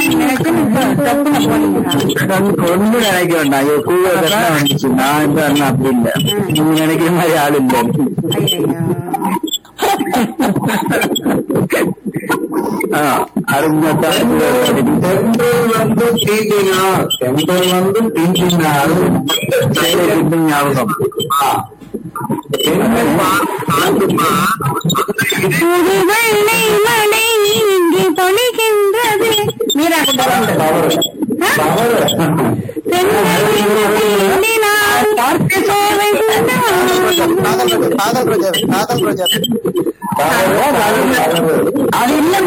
நினைச்சு தப்புன போனீங்க நமக்கு ஒண்ணும் நினைக்க வேண்டாம் ஐயோ கூகுள் தான் வந்துச்சு நான் இந்த அண்ணா அப்படி இல்ல நீங்க நினைக்கிற மாதிரி ஆள் இல்ல ஐயையோ. ஆ, அருமையா தான் செங்கல் வந்து தீண்டினார் செங்கல் வந்து தீண்டினார் சரி, ஞாபகம் என்னை பார்த்துமா புது வெள்ளை மழை இங்கே பொழிகின்றது மீரா கொண்டு வந்து தவறு தவறு பார்த்து சோலை காதல் ரோஜர் காதல் ரோஜர் அது இல்லங்க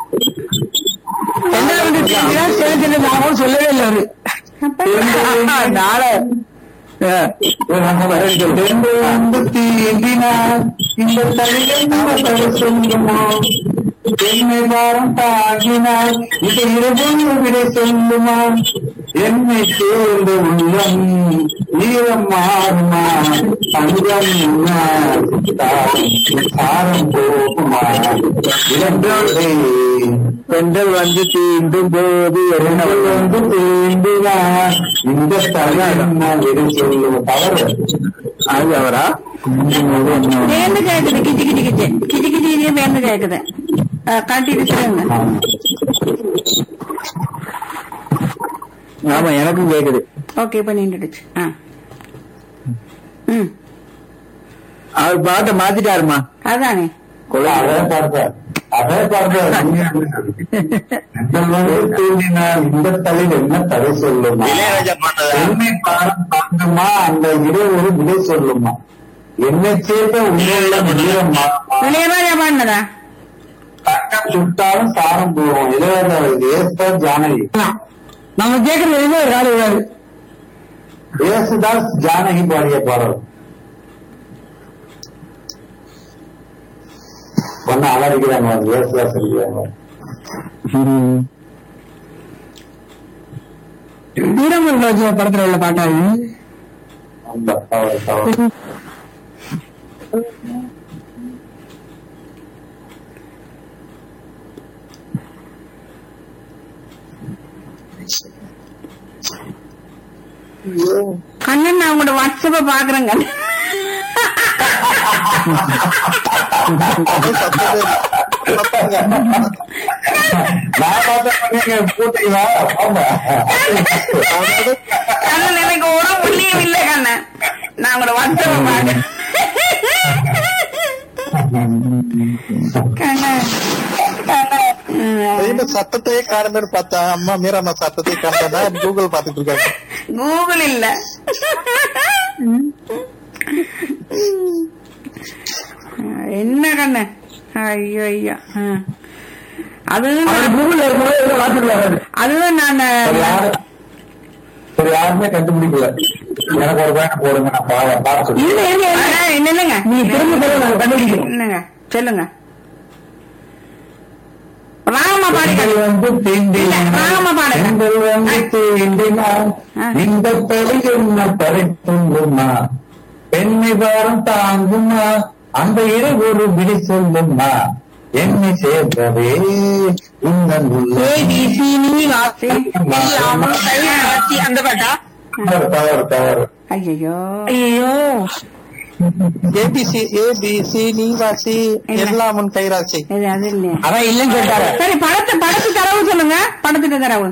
என்ன வந்து தீண்டினா சேர்த்து ஞாபகம் சொல்லவே இல்லை அவரு நாளை வந்து தீண்டினார் இந்த தலைகள் சொல்லுமோ என்னை வாரம் தாங்கினார் இது இருபது விட சொல்லுமா என்னை சேர்ந்த உள்ளம் ஈரம் மாறுமா தங்கம் என்ன சாரம் போகுமா இரண்டோடே பெண்கள் வந்து தீண்டும் போது என்ன பெண்கள் வந்து தீண்டினார் இந்த தலைகள் விட சொல்லுவோம் தவறு அது அவரா வேந்து கேக்குது கிச்சு கிச்சு கிச்சு கிச்சு கிச்சு வேந்து கேக்குது காட்டிட்டு சொல்லுங்க ஆமா எனக்கும் கேக்குது ஓகே இப்ப நின்றுடுச்சு ஆ ம் அவர் பாட்டை மாத்திட்டாருமா அதானே அதே பார்த்தேன் அதே பார்த்தேன் தூண்டினார் இந்த தலையில் என்ன தடை சொல்லுமா இளையராஜா பாட்டதா என்னை பாரம் பார்க்குமா அந்த விடை ஒரு விடை சொல்லுமா என்னை சேர்த்த உள்ள ஈரமா இளையராஜா பாடினதா தங்கம் சுட்டாலும் சாரம் போகும் இளையராஜா ஏஸ்தர் ஜானகி நம்ம கேக்குறது எதுவுமே ஒரு ஆள் விடாது ஏசுதாஸ் ஜானகி பாடிய பாடல் ஒன்னு அலறிக்கிறாங்க ஏசுதாஸ் இருக்கிறாங்க வீரமன் ராஜா படத்துல உள்ள பாட்டாது அந்த தவறு தவறு கண்ணன் நான் உங்களோட வாட்ஸ்அப்ப பாக்குறேங்க நான் பார்த்தேன் நீங்க போட்டீங்களா ஆமா கண்ணன் எனக்கு ஒரு புள்ளியும் இல்ல கண்ணன் நான் உங்களோட வாட்ஸ்அப்ப பாக்குறேன் கண்ணன் கண்ணன் ம். இந்த சத்தத்தையே காணுமேனு பார்த்தா அம்மா மீரம்மா சத்தத்தையே காணுனா கூகுள் பாத்துட்டு இருக்காங்க கூகுள் இல்ல என்ன கண்ணு ஐயோ ஐயோ ஆ. அதுவும் நான்- கூகுள்ல இருக்கும்போது ஏதோ வாட்ஸ்அப்ல அதுவும் நான் சரி, யாரு சரி யாருமே கண்டுபிடிக்கல எனக்கு ஒரு பேண்ட் போடுங்க நான் பா- பார்த்து இல்ல இல்ல இல்ல இல்ல இல்லங்க நீ திரும்ப சொல்ல நாங்க கண்டுபிடிக்கிறோம் இல்லங்க சொல்லுங்க ராம பாடுங்க பெண்கள் வந்து தீண்டினார். இல்ல, ராம பாடுங்க. பெண்கள் வந்து தீண்டினார். ஆ. இந்த பழி என்ன படைத்துள்ளுமா பெண்ணை வாரம் தாங்குமா அந்த இரு ஒரு விடி சொல்லுமா என்னை சேர்ந்ததே உங்கள் உள்ள அந்த பாட்டா தவறு தவறு தவறு ஐயோ ஐயோ ஏபிசி ஏபிசி நீ வாசி எல்லாம் உன் கைராசி இது அது இல்லையா அதான் இல்லைன்னு கேட்டாரு சரி படத்து படத்து தரவு சொல்லுங்க படத்துக்கு தரவு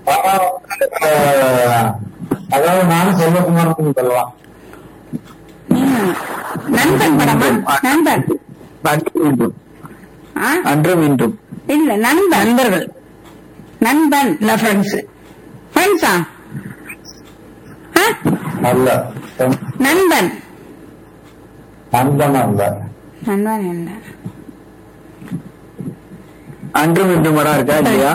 அஹ், அதாவது நானும் செல்வகுமார் சொல்லலாம் ம். நண்பன் படமா நண்பன் அன்றும் இன்றும் ஆ? அன்றும் இன்றும் இல்ல நண்பன் நண்பர்கள் நண்பன் இல்ல ஃப்ரெண்ட்ஸ் ஃப்ரெண்ட்ஸா அல்ல நண்பன் நண்பன் அல்ல நண்பன் என்ன அன்றும் இன்றும் படம் இருக்கா இல்லையா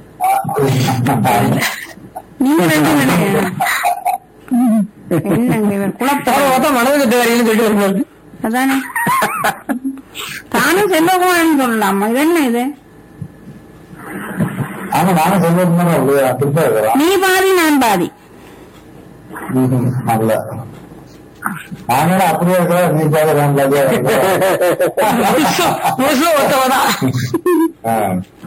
நீங்க ரெண்டு நினைக்கிறேன். என்னங்க இவர் குழப்பம் மொத்தம் மனது கட்டு வரையிலும் சொல்லிட்டு வரும்போது அதானே தானும் செல்வகுமாரன் சொல்லலாமா இது என்ன இது ஆமா நானும் செல்வகுமார் அப்படியே அப்படித்தான் இருக்கிறான் நீ பாதி நான் பாதி ம்ஹும். அல்ல நானும் அப்படியே இருக்கிறேன் நீ பாரு நான் பாதியா இருக்கிறேன். முழுசும் முழுசும் ஒருத்தவதான் ஆ.